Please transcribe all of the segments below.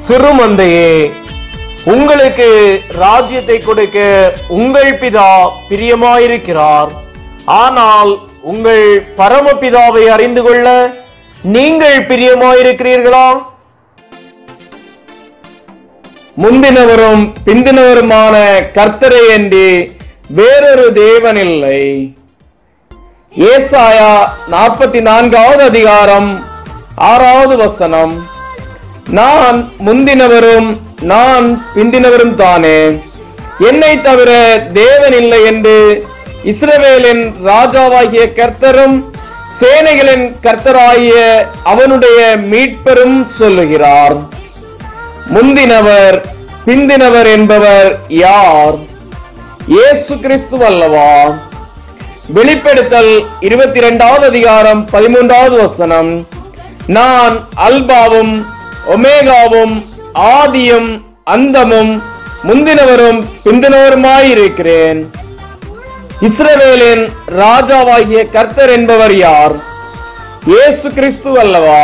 சிறுமந்தையே உங்களுக்கு ராஜ்யத்தை கொடுக்க உங்கள் பிதா பிரியமாயிருக்கிறார் ஆனால் உங்கள் பரமபிதாவை அறிந்து கொள்ள நீங்கள் பிரியமாயிருக்கிறீர்களா முந்தினவரும் பிந்தினவருமான கர்த்தரை அன்றி வேறொரு தேவன் இல்லை ஏசாயா நாற்பத்தி நான்காவது அதிகாரம் ஆறாவது வசனம் நான் முந்தினவரும் நான் பிந்தினவரும் தானே என்னை தவிர தேவன் இல்லை என்று இஸ்ரவேலின் ராஜாவாகிய கர்த்தரும் சேனைகளின் கர்த்தராகிய அவனுடைய மீட்பரும் சொல்லுகிறார் முந்தினவர் பிந்தினவர் என்பவர் யார் இயேசு கிறிஸ்து அல்லவா வெளிப்படுத்தல் இருபத்தி இரண்டாவது அதிகாரம் பதிமூன்றாவது வசனம் நான் அல்பாவும் ஒமேகாவும் ஆதியும் அந்தமும் முந்தினவரும் பிந்தினவருமாயிருக்கிறேன் இஸ்ரவேலின் ராஜாவாகிய கர்த்தர் என்பவர் யார் இயேசு கிறிஸ்து அல்லவா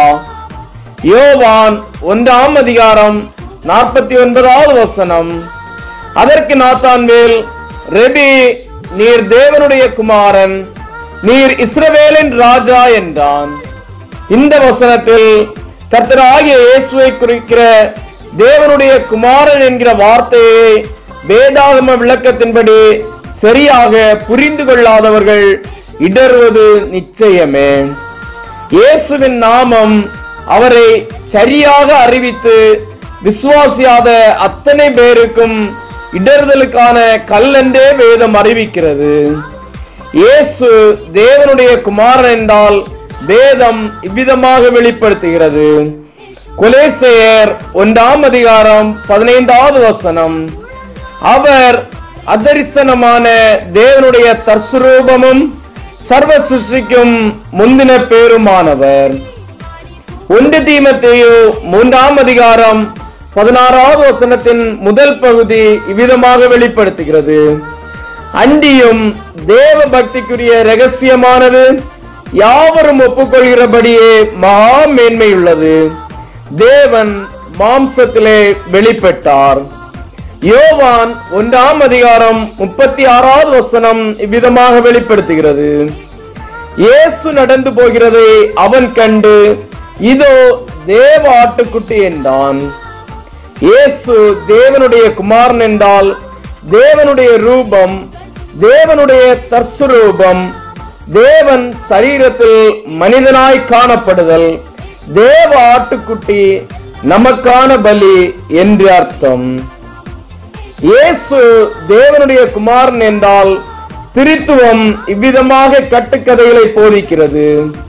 யோவான் ஒன்றாம் அதிகாரம் நாற்பத்தி ஒன்பதாவது வசனம் அதற்கு நாத்தான்வேல் ரெபி நீர் தேவனுடைய குமாரன் நீர் இஸ்ரவேலின் ராஜா என்றான் இந்த வசனத்தில் கர்த்தராகிய இயேசுவை குறிக்கிற தேவனுடைய குமாரன் என்கிற வார்த்தையை வேதாகம விளக்கத்தின்படி சரியாக புரிந்து கொள்ளாதவர்கள் இடறுவது நிச்சயமே இயேசுவின் நாமம் அவரை சரியாக அறிவித்து விசுவாசியாத அத்தனை பேருக்கும் இடறுதலுக்கான கல்லென்றே வேதம் அறிவிக்கிறது இயேசு தேவனுடைய குமாரன் என்றால் வேதம் இவ்விதமாக வெளிப்படுத்துகிறது கொலேசையர் ஒன்றாம் அதிகாரம் பதினைந்தாவது வசனம் அவர் அதரிசனமான தேவனுடைய தர்சுரூபமும் சர்வ சிருஷ்டிக்கும் முந்தின பேருமானவர் ஒன்று தீமத்தேயு மூன்றாம் அதிகாரம் பதினாறாவது வசனத்தின் முதல் பகுதி இவ்விதமாக வெளிப்படுத்துகிறது அண்டியும் தேவ பக்திக்குரிய ரகசியமானது யாவரும் ஒப்புக்கொள்கிறபடியே மகா மேன்மையுள்ளது தேவன் மாம்சத்திலே வெளிப்பட்டார் யோவான் ஒன்றாம் அதிகாரம் முப்பத்தி ஆறாவது வசனம் இவ்விதமாக வெளிப்படுத்துகிறது இயேசு நடந்து போகிறதை அவன் கண்டு இதோ தேவ ஆட்டுக்குட்டி என்றான் இயேசு தேவனுடைய குமாரன் என்றால் தேவனுடைய ரூபம் தேவனுடைய தர்சுரூபம் தேவன் சரீரத்தில் மனிதனாய் காணப்படுதல் தேவ ஆட்டுக்குட்டி நமக்கான பலி என்று அர்த்தம் இயேசு தேவனுடைய குமாரன் என்றால் திருத்துவம் இவ்விதமாக கட்டுக்கதைகளை போதிக்கிறது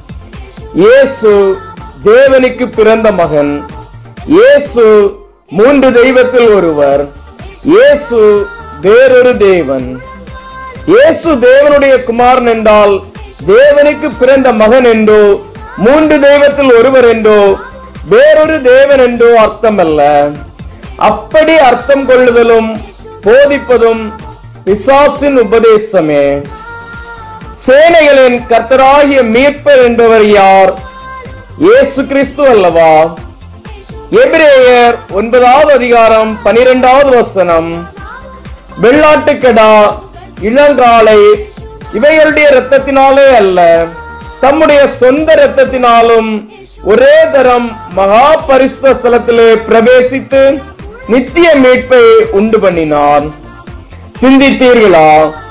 இயேசு தேவனுக்கு பிறந்த மகன் இயேசு மூன்று தெய்வத்தில் ஒருவர் இயேசு வேறொரு தேவன் இயேசு தேவனுடைய குமாரன் என்றால் தேவனுக்கு பிறந்த மகன் என்றோ மூன்று தெய்வத்தில் ஒருவர் என்றோ வேறொரு தேவன் என்றோ அர்த்தமல்ல அப்படி அர்த்தம் கொள்ளுதலும் போதிப்பதும் பிசாசின் உபதேசமே சேனைகளின் கர்த்தராகிய மீட்பர் என்பவர் யார் இயேசு கிறிஸ்து அல்லவா எபிரேயர் ஒன்பதாவது அதிகாரம் பனிரெண்டாவது வசனம் வெள்ளாட்டுக்கடா இளங்காலை இவைகளுடைய இரத்தத்தினாலே அல்ல தம்முடைய சொந்த இரத்தத்தினாலும் ஒரே தரம் மகா பரிசுத்த ஸ்தலத்திலே பிரவேசித்து நித்திய மீட்பை உண்டு பண்ணினார் சிந்தித்தீர்களா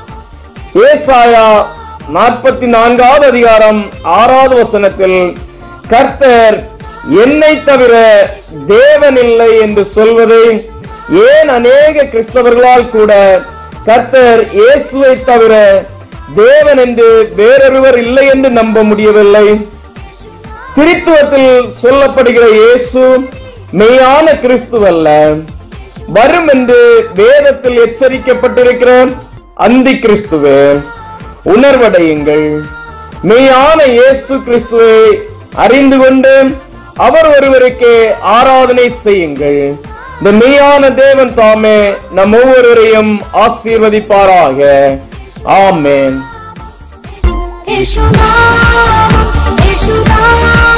ஏசாயா நாற்பத்தி நான்காவது அதிகாரம் ஆறாவது வசனத்தில் கர்த்தர் என்னை தவிர தேவன் இல்லை என்று சொல்வதை ஏன் அநேக கிறிஸ்தவர்களால் கூட கர்த்தர் இயேசுவை தவிர தேவன் என்று வேறொருவர் இல்லை என்று நம்ப முடியவில்லை திரித்துவத்தில் சொல்லப்படுகிற இயேசு மெய்யான கிறிஸ்துவல்ல வரும் என்று வேதத்தில் எச்சரிக்கப்பட்டிருக்கிற அந்தி கிறிஸ்துவே உணர்வடையுங்கள் மெய்யான இயேசு கிறிஸ்துவை அறிந்து கொண்டு அவர் ஒருவருக்கே ஆராதனை செய்யுங்கள் இந்த மெய்யான தேவன் தாமே நம் ஒவ்வொருவரையும் ஆசீர்வதிப்பாராக ஆமென் Yeshua, Yeshua,